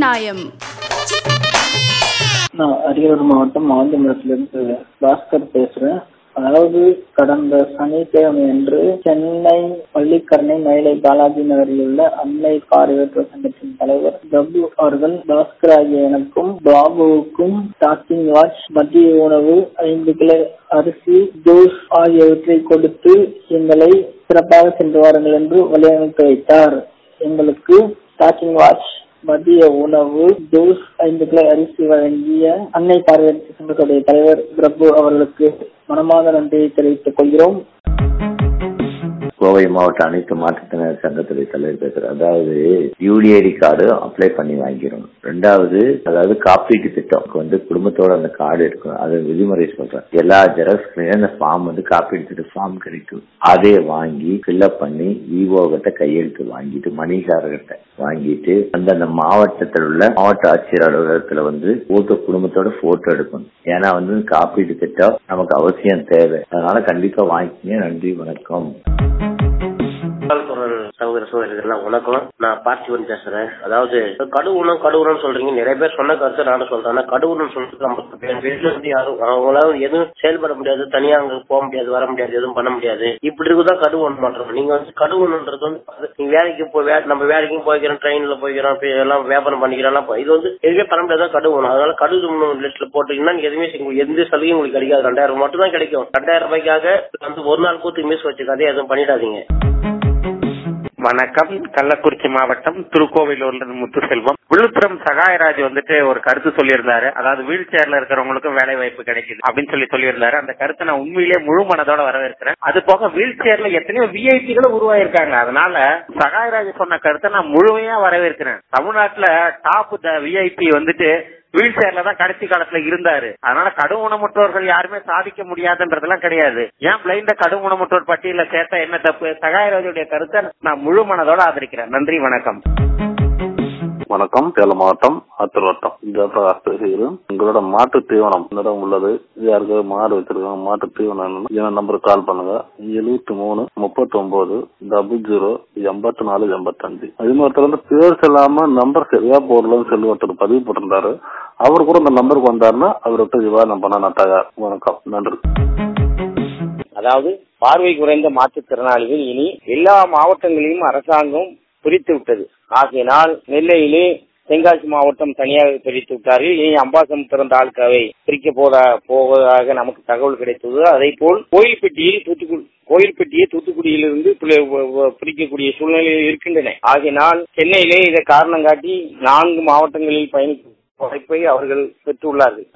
நியாயம் நான் அரியலூர் மாவட்டம் ஆந்திரத்திலிருந்து பாஸ்கர் பேசுறேன் அதாவது கடந்த சனிக்கிழமை அன்று சென்னை பள்ளிக்கரணை மயிலை பாலாஜி நகரில் உள்ள அன்னை பார்வையற்ற சங்கத்தின் தலைவர் பிரபு அவர்கள் பாஸ்கர் ஆகிய எனக்கும் பாபுவுக்கும் டாக்கிங் வாட்ச் மதிய உணவு ஐந்து கிலோ அரிசி ஜூஸ் ஆகியவற்றை கொடுத்து எங்களை சிறப்பாக சென்று வாருங்கள் என்று வழியமைத்து வைத்தார் எங்களுக்கு டாக்கிங் வாட்ச் மதிய உணவு ஜூஸ் ஐந்து கிலோ அரிசி வழங்கிய அன்னை பார்வையற்ற சங்கத்துடைய தலைவர் பிரபு அவர்களுக்கு மனமார்ந்த நன்றியை தெரிவித்துக் கொள்கிறோம் கோவை மாவட்ட அனைத்து மாற்றுத்திறனாளி சங்கத்துடைய தலைவர் பேசுறேன் அதாவது யூடிஐடி கார்டு அப்ளை பண்ணி வாங்கிக்கணும் ரெண்டாவது அதாவது காப்பீட்டு திட்டம் வந்து குடும்பத்தோட அந்த கார்டு இருக்கும் அது விதிமுறை சொல்றேன் எல்லா ஜெராக்ஸ்லயும் அந்த ஃபார்ம் வந்து காப்பீட்டு திட்ட ஃபார்ம் கிடைக்கும் அதை வாங்கி ஃபில்அப் பண்ணி விவோ கிட்ட கையெழுத்து வாங்கிட்டு மணிகாரர்கிட்ட வாங்கிட்டு அந்தந்த மாவட்டத்தில் உள்ள மாவட்ட ஆட்சியர் அலுவலகத்துல வந்து போட்டோ குடும்பத்தோட போட்டோ எடுக்கணும் ஏன்னா வந்து காப்பீட்டு திட்டம் நமக்கு அவசியம் தேவை அதனால கண்டிப்பா வாங்கிக்கங்க நன்றி வணக்கம் குரல் சகோதர சகோதரிகள் வணக்கம் நான் பார்த்திபன் பேசுறேன் அதாவது கடுவுணம் கடுவுணம் சொல்றீங்க நிறைய பேர் சொன்ன கருத்தை நானும் சொல்றேன் ஆனா கடுவுணம் சொல்றது நம்ம வீட்டுல இருந்து யாரும் அவங்களால எதுவும் செயல்பட முடியாது தனியா அங்க போக முடியாது வர முடியாது எதுவும் பண்ண முடியாது இப்படி இருக்குதான் கடுவுணம் பண்றோம் நீங்க வந்து கடுவுணன்றது வந்து அது நீங்க வேலைக்கு போய் வே- நம்ம வேலைக்கும் போய்க்கிறோம் ட்ரெயின்ல போய்க்கிறோம் இப்ப எல்லாம் வியாபாரம் பண்ணிக்கிறோம் எல்லாம் போய்- இது வந்து எதுவுமே பண்ண முடியாது கடுவுணம் அதனால கடுவுணம் லிஸ்ட்ல போட்டீங்கன்னா நீங்க எதுவுமே செய்ய முடியாது. எந்த சலுகையும் உங்களுக்கு கிடைக்காது ரெண்டாயிரம் ரூபாய் மட்டும் தான் கிடைக்கும் ரெண்டாயிரம் ரூபாய்க்காக வந்து ஒரு நாள் கூத்து மிஸ் வச்சு கதையை எதுவும் பண்ணிடாதீங்க வணக்கம் கள்ளக்குறிச்சி மாவட்டம் திருக்கோவிலூர்ல இருந்து முத்துசெல்வம் விழுப்புரம் சகாயராஜ் வந்துட்டு ஒரு கருத்து சொல்லியிருந்தாரு அதாவது வீல் சேர்ல இருக்கிறவங்களுக்கும் வேலை வாய்ப்பு கிடைக்குது அப்படின்னு சொல்லி சொல்லியிருந்தாரு அந்த கருத்தை நான் உண்மையிலேயே முழு மனதோட வரவேற்கிறேன் அது போக வீல் சேர்ல எத்தனையோ விஐபிகளும் உருவாயிருக்காங்க அதனால சகாயராஜ் சொன்ன கருத்தை நான் முழுமையா வரவேற்கிறேன் தமிழ்நாட்டுல டாப் விஐபி வந்துட்டு வீல் சேர்ல தான் கடைசி காலத்துல இருந்தாரு அதனால கடும் ஊனமுற்றோர்கள் யாருமே சாதிக்க முடியாதுன்றதெல்லாம் கிடையாது ஏன் பிளைண்ட கடும் ஊனமுற்றோர் பட்டியல சேர்த்தா என்ன தப்பு சகாயராஜுடைய கருத்தை நான் முழு மனதோட ஆதரிக்கிறேன் நன்றி வணக்கம் வணக்கம் சேலம் மாவட்டம் ஆத்தூர் வட்டம் ஜெயபிரகாஷ் பேசுகிறேன் உங்களோட மாட்டு தீவனம் என்னிடம் உள்ளது யாருக்கு மாடு வச்சிருக்காங்க மாட்டு தீவனம் என் நம்பருக்கு கால் பண்ணுங்க எழுபத்தி மூணு முப்பத்தி ஒன்பது டபுள் ஜீரோ எண்பத்தி நாலு எண்பத்தஞ்சு அது ஒருத்தர் வந்து பேர் சொல்லாம நம்பர் சரியா போடலன்னு சொல்லி ஒருத்தர் பதிவு போட்டிருந்தாரு அவர் கூட இந்த நம்பருக்கு வந்தாருன்னா அவர்கிட்ட விவாதம் பண்ண நான் தயார் வணக்கம் நன்றி அதாவது பார்வை குறைந்த மாற்றுத்திறனாளிகள் இனி எல்லா மாவட்டங்களையும் அரசாங்கம் பிரித்து விட்டது ஆகையினால் நெல்லையிலே தென்காசி மாவட்டம் தனியாக பிரித்து விட்டார்கள் இனி அம்பாசமுத்திரம் தாலுக்காவை பிரிக்க போதா போவதாக நமக்கு தகவல் கிடைத்தது அதே போல் கோயில்பட்டியை தூத்துக்குடி கோயில்பட்டியை தூத்துக்குடியிலிருந்து பிள- வ- வ- பிரிக்கக்கூடிய சூழ்நிலையில் இருக்கின்றன ஆகையினால் சென்னையிலே இதை காரணம் காட்டி நான்கு மாவட்டங்களில் பயணிக்கும் வாய்ப்பை அவர்கள் பெற்றுள்ளார்கள்